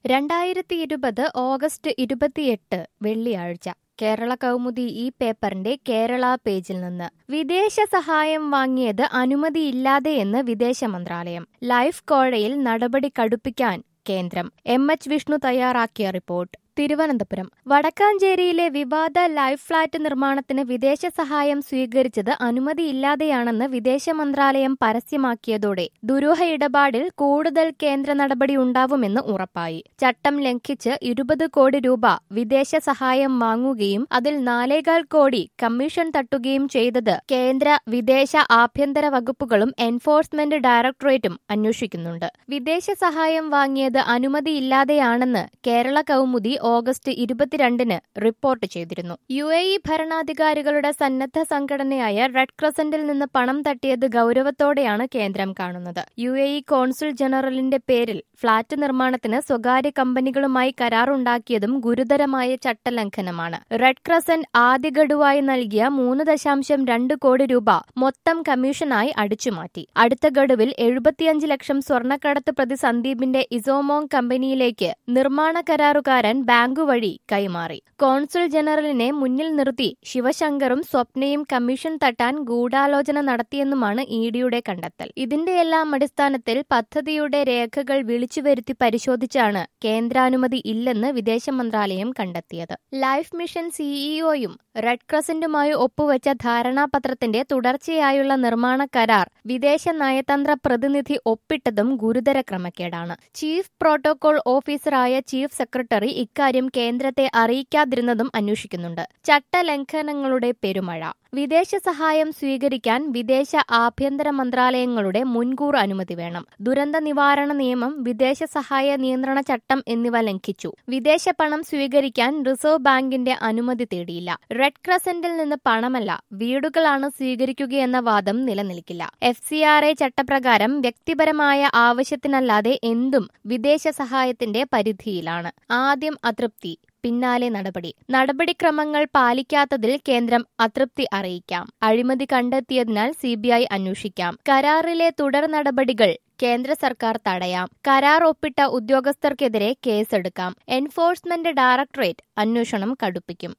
രണ്ടായിരത്തി ഇരുപത് ഓഗസ്റ്റ് ഇരുപത്തിയെട്ട് വെള്ളിയാഴ്ച കേരള കൗമുദി ഈ പേപ്പറിന്റെ കേരള പേജിൽ നിന്ന് വിദേശ സഹായം വാങ്ങിയത് അനുമതിയില്ലാതെയെന്ന് വിദേശ മന്ത്രാലയം ലൈഫ് കോഴയിൽ നടപടി കടുപ്പിക്കാൻ കേന്ദ്രം എം എച്ച് വിഷ്ണു തയ്യാറാക്കിയ റിപ്പോർട്ട് തിരുവനന്തപുരം വടക്കാഞ്ചേരിയിലെ വിവാദ ലൈഫ് ഫ്ളാറ്റ് നിർമ്മാണത്തിന് വിദേശ സഹായം സ്വീകരിച്ചത് അനുമതിയില്ലാതെയാണെന്ന് വിദേശ മന്ത്രാലയം പരസ്യമാക്കിയതോടെ ദുരൂഹ ഇടപാടിൽ കൂടുതൽ കേന്ദ്ര നടപടി ഉണ്ടാവുമെന്ന് ഉറപ്പായി ചട്ടം ലംഘിച്ച് ഇരുപത് കോടി രൂപ വിദേശ സഹായം വാങ്ങുകയും അതിൽ നാലേകാൽ കോടി കമ്മീഷൻ തട്ടുകയും ചെയ്തത് കേന്ദ്ര വിദേശ ആഭ്യന്തര വകുപ്പുകളും എൻഫോഴ്സ്മെന്റ് ഡയറക്ടറേറ്റും അന്വേഷിക്കുന്നുണ്ട് വിദേശ സഹായം വാങ്ങിയത് അനുമതിയില്ലാതെയാണെന്ന് കേരള കൗമുദി ഓഗസ്റ്റ് ഇരുപത്തിരണ്ടിന് റിപ്പോർട്ട് ചെയ്തിരുന്നു യു എ ഇ ഭരണാധികാരികളുടെ സന്നദ്ധ സംഘടനയായ റെഡ് ക്രസന്റിൽ നിന്ന് പണം തട്ടിയത് ഗൌരവത്തോടെയാണ് കേന്ദ്രം കാണുന്നത് യു എ ഇ കോൺസുൽ ജനറലിന്റെ പേരിൽ ഫ്ളാറ്റ് നിർമ്മാണത്തിന് സ്വകാര്യ കമ്പനികളുമായി കരാറുണ്ടാക്കിയതും ഗുരുതരമായ ചട്ടലംഘനമാണ് റെഡ് ക്രസന്റ് ആദ്യ ഗഡുവായി നൽകിയ മൂന്ന് ദശാംശം രണ്ട് കോടി രൂപ മൊത്തം കമ്മീഷനായി അടിച്ചുമാറ്റി അടുത്ത ഗഡുവിൽ എഴുപത്തിയഞ്ച് ലക്ഷം സ്വർണ്ണക്കടത്ത് പ്രതി സന്ദീപിന്റെ ഇസോമോങ് കമ്പനിയിലേക്ക് നിർമ്മാണ കരാറുകാരൻ ബാങ്കു വഴി കൈമാറി കോൺസുൽ ജനറലിനെ മുന്നിൽ നിർത്തി ശിവശങ്കറും സ്വപ്നയും കമ്മീഷൻ തട്ടാൻ ഗൂഢാലോചന നടത്തിയെന്നുമാണ് ഇ ഡിയുടെ കണ്ടെത്തൽ ഇതിന്റെയെല്ലാം അടിസ്ഥാനത്തിൽ പദ്ധതിയുടെ രേഖകൾ വിളിച്ചുവരുത്തി പരിശോധിച്ചാണ് കേന്ദ്രാനുമതി ഇല്ലെന്ന് വിദേശ മന്ത്രാലയം കണ്ടെത്തിയത് ലൈഫ് മിഷൻ സിഇഒയും റെഡ് ക്രസന്റുമായി ഒപ്പുവെച്ച ധാരണാപത്രത്തിന്റെ തുടർച്ചയായുള്ള നിർമ്മാണ കരാർ വിദേശ നയതന്ത്ര പ്രതിനിധി ഒപ്പിട്ടതും ഗുരുതര ക്രമക്കേടാണ് ചീഫ് പ്രോട്ടോകോൾ ഓഫീസറായ ചീഫ് സെക്രട്ടറി ഇക്കാര്യം കേന്ദ്രത്തെ അറിയിക്കാതിരുന്നതും അന്വേഷിക്കുന്നുണ്ട് ചട്ടലംഘനങ്ങളുടെ പെരുമഴ വിദേശ സഹായം സ്വീകരിക്കാൻ വിദേശ ആഭ്യന്തര മന്ത്രാലയങ്ങളുടെ മുൻകൂർ അനുമതി വേണം ദുരന്ത നിവാരണ നിയമം വിദേശ സഹായ നിയന്ത്രണ ചട്ടം എന്നിവ ലംഘിച്ചു വിദേശ പണം സ്വീകരിക്കാൻ റിസർവ് ബാങ്കിന്റെ അനുമതി തേടിയില്ല റെഡ് ക്രസന്റിൽ നിന്ന് പണമല്ല വീടുകളാണ് സ്വീകരിക്കുകയെന്ന വാദം നിലനിൽക്കില്ല എഫ് സി ആർ എ ചട്ടപ്രകാരം വ്യക്തിപരമായ ആവശ്യത്തിനല്ലാതെ എന്തും വിദേശ സഹായത്തിന്റെ പരിധിയിലാണ് ആദ്യം അതൃപ്തി പിന്നാലെ നടപടി നടപടിക്രമങ്ങൾ പാലിക്കാത്തതിൽ കേന്ദ്രം അതൃപ്തി അറിയിക്കാം അഴിമതി കണ്ടെത്തിയതിനാൽ സിബിഐ അന്വേഷിക്കാം കരാറിലെ തുടർ നടപടികൾ കേന്ദ്ര സർക്കാർ തടയാം കരാർ ഒപ്പിട്ട ഉദ്യോഗസ്ഥർക്കെതിരെ കേസെടുക്കാം എൻഫോഴ്സ്മെന്റ് ഡയറക്ടറേറ്റ് അന്വേഷണം കടുപ്പിക്കും